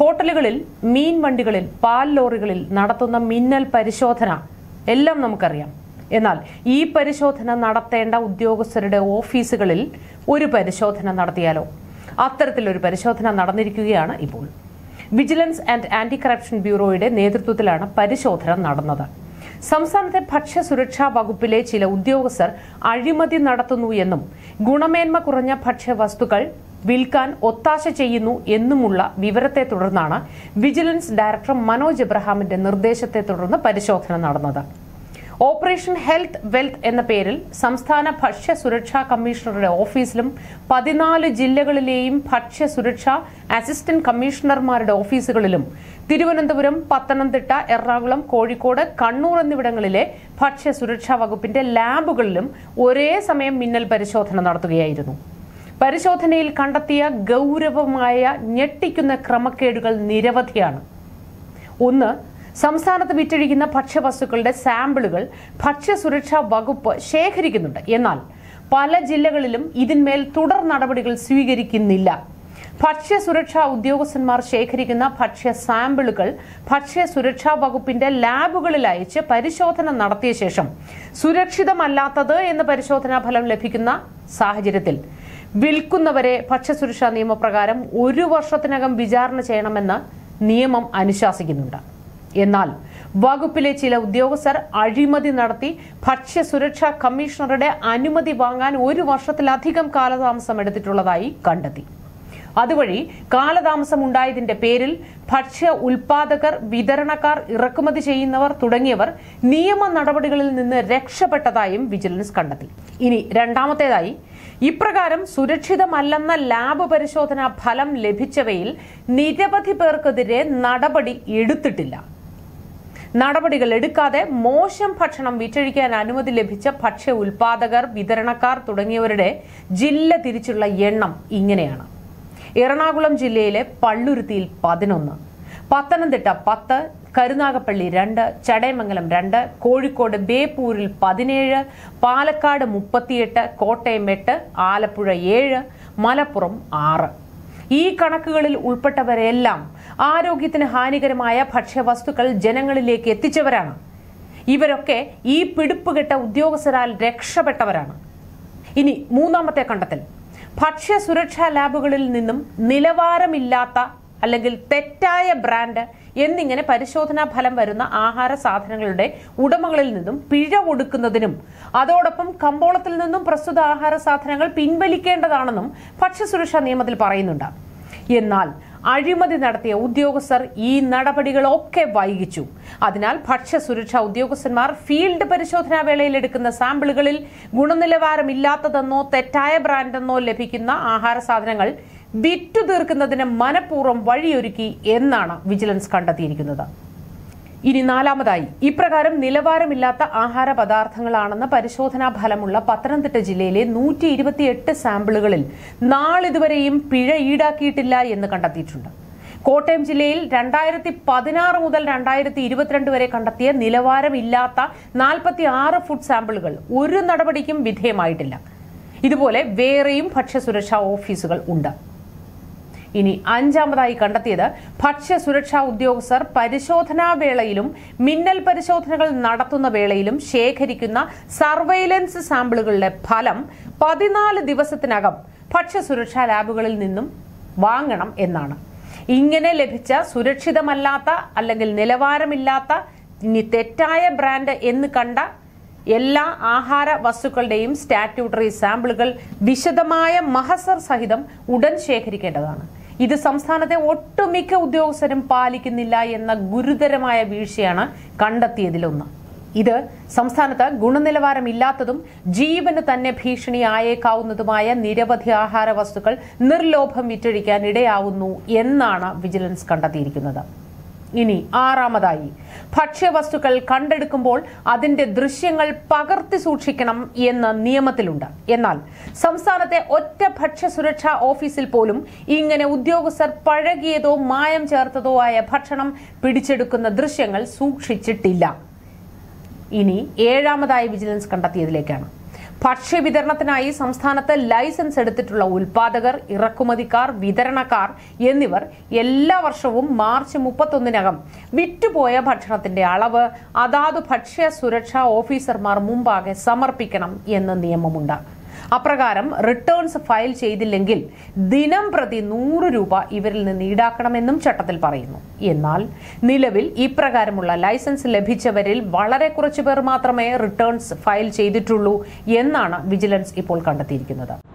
ഹോട്ടലുകളിൽ മീൻ വണ്ടികളിൽ പാൽ ലോറികളിൽ നടത്തുന്ന മിന്നൽ പരിശോധന എല്ലാം നമുക്കറിയാം എന്നാൽ ഈ പരിശോധന നടത്തേണ്ട ഉദ്യോഗസ്ഥരുടെ ഓഫീസുകളിൽ ഒരു പരിശോധന നടത്തിയാലോ അത്തരത്തിലൊരു പരിശോധന നടന്നിരിക്കുകയാണ് ഇപ്പോൾ വിജിലൻസ് ആൻഡ് ആന്റി കറപ്ഷൻ ബ്യൂറോയുടെ നേതൃത്വത്തിലാണ് പരിശോധന നടന്നത് സംസ്ഥാനത്തെ ഭക്ഷ്യസുരക്ഷാ വകുപ്പിലെ ചില ഉദ്യോഗസ്ഥർ അഴിമതി നടത്തുന്നു എന്നും ഗുണമേന്മ കുറഞ്ഞ ഭക്ഷ്യവസ്തുക്കൾ വിൽക്കാൻ ഒത്താശ ചെയ്യുന്നു എന്നുമുള്ള വിവരത്തെ തുടർന്നാണ് വിജിലൻസ് ഡയറക്ടർ മനോജ് എബ്രഹാമിന്റെ നിർദ്ദേശത്തെ തുടർന്ന് പരിശോധന നടന്നത് ഓപ്പറേഷൻ ഹെൽത്ത് വെൽത്ത് എന്ന പേരിൽ സംസ്ഥാന ഭക്ഷ്യ സുരക്ഷാ കമ്മീഷണറുടെ ഓഫീസിലും പതിനാല് ജില്ലകളിലെയും ഭക്ഷ്യ സുരക്ഷാ അസിസ്റ്റന്റ് കമ്മീഷണർമാരുടെ ഓഫീസുകളിലും തിരുവനന്തപുരം പത്തനംതിട്ട എറണാകുളം കോഴിക്കോട് കണ്ണൂർ എന്നിവിടങ്ങളിലെ ഭക്ഷ്യ സുരക്ഷാ വകുപ്പിന്റെ ലാബുകളിലും ഒരേ സമയം മിന്നൽ പരിശോധന നടത്തുകയായിരുന്നു പരിശോധനയിൽ കണ്ടെത്തിയ ഗൗരവമായ ഞെട്ടിക്കുന്ന ക്രമക്കേടുകൾ നിരവധിയാണ് ഒന്ന് സംസ്ഥാനത്ത് വിറ്റഴിക്കുന്ന ഭക്ഷ്യവസ്തുക്കളുടെ സാമ്പിളുകൾ ഭക്ഷ്യസുരക്ഷാ വകുപ്പ് ശേഖരിക്കുന്നുണ്ട് എന്നാൽ പല ജില്ലകളിലും ഇതിന്മേൽ തുടർ നടപടികൾ സ്വീകരിക്കുന്നില്ല ഭക്ഷ്യസുരക്ഷാ ഉദ്യോഗസ്ഥന്മാർ ശേഖരിക്കുന്ന ഭക്ഷ്യ സാമ്പിളുകൾ ഭക്ഷ്യസുരക്ഷാ വകുപ്പിന്റെ ലാബുകളിൽ അയച്ച് പരിശോധന നടത്തിയ ശേഷം സുരക്ഷിതമല്ലാത്തത് എന്ന പരിശോധനാ ഫലം ലഭിക്കുന്ന സാഹചര്യത്തിൽ വിൽക്കുന്നവരെ ഭക്ഷ്യസുരക്ഷാ നിയമപ്രകാരം ഒരു വർഷത്തിനകം വിചാരണ ചെയ്യണമെന്ന് നിയമം അനുശാസിക്കുന്നുണ്ട് എന്നാൽ വകുപ്പിലെ ചില ഉദ്യോഗസ്ഥർ അഴിമതി നടത്തി ഭക്ഷ്യസുരക്ഷാ കമ്മീഷണറുടെ അനുമതി വാങ്ങാൻ ഒരു വർഷത്തിലധികം കാലതാമസം എടുത്തിട്ടുള്ളതായി കണ്ടെത്തി അതുവഴി കാലതാമസം ഉണ്ടായതിന്റെ പേരിൽ ഭക്ഷ്യ ഉൽപാദകർ വിതരണക്കാർ ഇറക്കുമതി ചെയ്യുന്നവർ തുടങ്ങിയവർ നിയമ നടപടികളിൽ നിന്ന് രക്ഷപ്പെട്ടതായും വിജിലൻസ് കണ്ടെത്തി ഇനി രണ്ടാമത്തേതായി ഇപ്രകാരം സുരക്ഷിതമല്ലെന്ന ലാബ് പരിശോധനാ ഫലം ലഭിച്ചവയിൽ നിരവധി പേർക്കെതിരെ നടപടി എടുത്തിട്ടില്ല നടപടികൾ എടുക്കാതെ മോശം ഭക്ഷണം വിറ്റഴിക്കാൻ അനുമതി ലഭിച്ച ഭക്ഷ്യ ഉൽപാദകർ വിതരണക്കാർ തുടങ്ങിയവരുടെ ജില്ല തിരിച്ചുള്ള എണ്ണം ഇങ്ങനെയാണ് എറണാകുളം ജില്ലയിലെ പള്ളുരുത്തിയിൽ പതിനൊന്ന് പത്തനംതിട്ട പത്ത് കരുനാഗപ്പള്ളി രണ്ട് ചടയമംഗലം രണ്ട് കോഴിക്കോട് ബേപ്പൂരിൽ പതിനേഴ് പാലക്കാട് മുപ്പത്തിയെട്ട് കോട്ടയം എട്ട് ആലപ്പുഴ ഏഴ് മലപ്പുറം ആറ് ഈ കണക്കുകളിൽ ഉൾപ്പെട്ടവരെല്ലാം ആരോഗ്യത്തിന് ഹാനികരമായ ഭക്ഷ്യവസ്തുക്കൾ ജനങ്ങളിലേക്ക് എത്തിച്ചവരാണ് ഇവരൊക്കെ ഈ പിടിപ്പുകെട്ട ഉദ്യോഗസ്ഥരാൽ രക്ഷപ്പെട്ടവരാണ് ഇനി മൂന്നാമത്തെ കണ്ടെത്തൽ ഭക്ഷ്യ സുരക്ഷാ ലാബുകളിൽ നിന്നും നിലവാരമില്ലാത്ത അല്ലെങ്കിൽ തെറ്റായ ബ്രാൻഡ് എന്നിങ്ങനെ പരിശോധനാ ഫലം വരുന്ന ആഹാര സാധനങ്ങളുടെ ഉടമകളിൽ നിന്നും പിഴ ഒടുക്കുന്നതിനും അതോടൊപ്പം കമ്പോളത്തിൽ നിന്നും പ്രസ്തുത ആഹാര സാധനങ്ങൾ പിൻവലിക്കേണ്ടതാണെന്നും ഭക്ഷ്യസുരക്ഷാ നിയമത്തിൽ പറയുന്നുണ്ട് എന്നാൽ അഴിമതി നടത്തിയ ഉദ്യോഗസ്ഥർ ഈ നടപടികളൊക്കെ വൈകിച്ചു അതിനാൽ ഭക്ഷ്യസുരക്ഷാ ഉദ്യോഗസ്ഥന്മാർ ഫീൽഡ് പരിശോധനാ വേളയിൽ എടുക്കുന്ന സാമ്പിളുകളിൽ ഗുണനിലവാരമില്ലാത്തതെന്നോ തെറ്റായ ബ്രാൻഡെന്നോ ലഭിക്കുന്ന ആഹാര സാധനങ്ങൾ വിറ്റു തീർക്കുന്നതിന് മനഃപൂർവ്വം വഴിയൊരുക്കി എന്നാണ് വിജിലൻസ് കണ്ടെത്തിയിരിക്കുന്നത് ഇനി നാലാമതായി ഇപ്രകാരം നിലവാരമില്ലാത്ത ആഹാര പദാർത്ഥങ്ങളാണെന്ന പരിശോധനാ ഫലമുള്ള പത്തനംതിട്ട ജില്ലയിലെ നൂറ്റി ഇരുപത്തിയെട്ട് സാമ്പിളുകളിൽ നാളിതുവരെയും പിഴ ഈടാക്കിയിട്ടില്ല എന്ന് കണ്ടെത്തിയിട്ടുണ്ട് കോട്ടയം ജില്ലയിൽ രണ്ടായിരത്തി പതിനാറ് മുതൽ രണ്ടായിരത്തി ഇരുപത്തിരണ്ട് വരെ കണ്ടെത്തിയ നിലവാരമില്ലാത്ത നാൽപ്പത്തി ആറ് ഫുഡ് സാമ്പിളുകൾ ഒരു നടപടിക്കും വിധേയമായിട്ടില്ല ഇതുപോലെ വേറെയും ഭക്ഷ്യസുരക്ഷാ ഓഫീസുകൾ ഉണ്ട് ഇനി അഞ്ചാമതായി കണ്ടെത്തിയത് ഭക്ഷ്യ സുരക്ഷാ ഉദ്യോഗസ്ഥർ പരിശോധനാ വേളയിലും മിന്നൽ പരിശോധനകൾ നടത്തുന്ന വേളയിലും ശേഖരിക്കുന്ന സർവൈലൻസ് സാമ്പിളുകളുടെ ഫലം പതിനാല് ദിവസത്തിനകം ഭക്ഷ്യ സുരക്ഷാ ലാബുകളിൽ നിന്നും വാങ്ങണം എന്നാണ് ഇങ്ങനെ ലഭിച്ച സുരക്ഷിതമല്ലാത്ത അല്ലെങ്കിൽ നിലവാരമില്ലാത്ത ഇനി തെറ്റായ ബ്രാൻഡ് എന്ന് കണ്ട എല്ലാ ആഹാര വസ്തുക്കളുടെയും സ്റ്റാറ്റ്യൂട്ടറി സാമ്പിളുകൾ വിശദമായ മഹസർ സഹിതം ഉടൻ ശേഖരിക്കേണ്ടതാണ് ഇത് സംസ്ഥാനത്തെ ഒട്ടുമിക്ക ഉദ്യോഗസ്ഥരും പാലിക്കുന്നില്ല എന്ന ഗുരുതരമായ വീഴ്ചയാണ് കണ്ടെത്തിയതിലൊന്ന് ഇത് സംസ്ഥാനത്ത് ഗുണനിലവാരമില്ലാത്തതും ജീവന് തന്നെ ഭീഷണിയായേക്കാവുന്നതുമായ നിരവധി ആഹാര വസ്തുക്കൾ നിർലോഭം വിറ്റഴിക്കാൻ ഇടയാവുന്നു എന്നാണ് വിജിലൻസ് കണ്ടെത്തിയിരിക്കുന്നത് ഇനി ആറാമതായി ഭക്ഷ്യവസ്തുക്കൾ കണ്ടെടുക്കുമ്പോൾ അതിന്റെ ദൃശ്യങ്ങൾ പകർത്തി സൂക്ഷിക്കണം എന്ന് നിയമത്തിലുണ്ട് എന്നാൽ സംസ്ഥാനത്തെ ഒറ്റ ഭക്ഷ്യസുരക്ഷാ ഓഫീസിൽ പോലും ഇങ്ങനെ ഉദ്യോഗസ്ഥർ പഴകിയതോ മായം ചേർത്തതോ ആയ ഭക്ഷണം പിടിച്ചെടുക്കുന്ന ദൃശ്യങ്ങൾ സൂക്ഷിച്ചിട്ടില്ല ഇനി ഏഴാമതായി വിജിലൻസ് കണ്ടെത്തിയതിലേക്കാണ് ഭക്ഷ്യവിതരണത്തിനായി സംസ്ഥാനത്ത് ലൈസൻസ് എടുത്തിട്ടുള്ള ഉൽപാദകർ ഇറക്കുമതിക്കാർ വിതരണക്കാർ എന്നിവർ എല്ലാ വർഷവും മാർച്ച് മുപ്പത്തൊന്നിനകം വിറ്റുപോയ ഭക്ഷണത്തിന്റെ അളവ് അതാത് ഭക്ഷ്യ സുരക്ഷാ ഓഫീസർമാർ മുമ്പാകെ സമർപ്പിക്കണം എന്ന് നിയമമുണ്ട് അപ്രകാരം റിട്ടേൺസ് ഫയൽ ചെയ്തില്ലെങ്കിൽ ദിനം പ്രതി നൂറ് രൂപ ഇവരിൽ നിന്ന് ഈടാക്കണമെന്നും ചട്ടത്തിൽ പറയുന്നു എന്നാൽ നിലവിൽ ഇപ്രകാരമുള്ള ലൈസൻസ് ലഭിച്ചവരിൽ വളരെ കുറച്ചു പേർ മാത്രമേ റിട്ടേൺസ് ഫയൽ ചെയ്തിട്ടുള്ളൂ എന്നാണ് വിജിലൻസ് ഇപ്പോൾ കണ്ടെത്തിയിരിക്കുന്നത്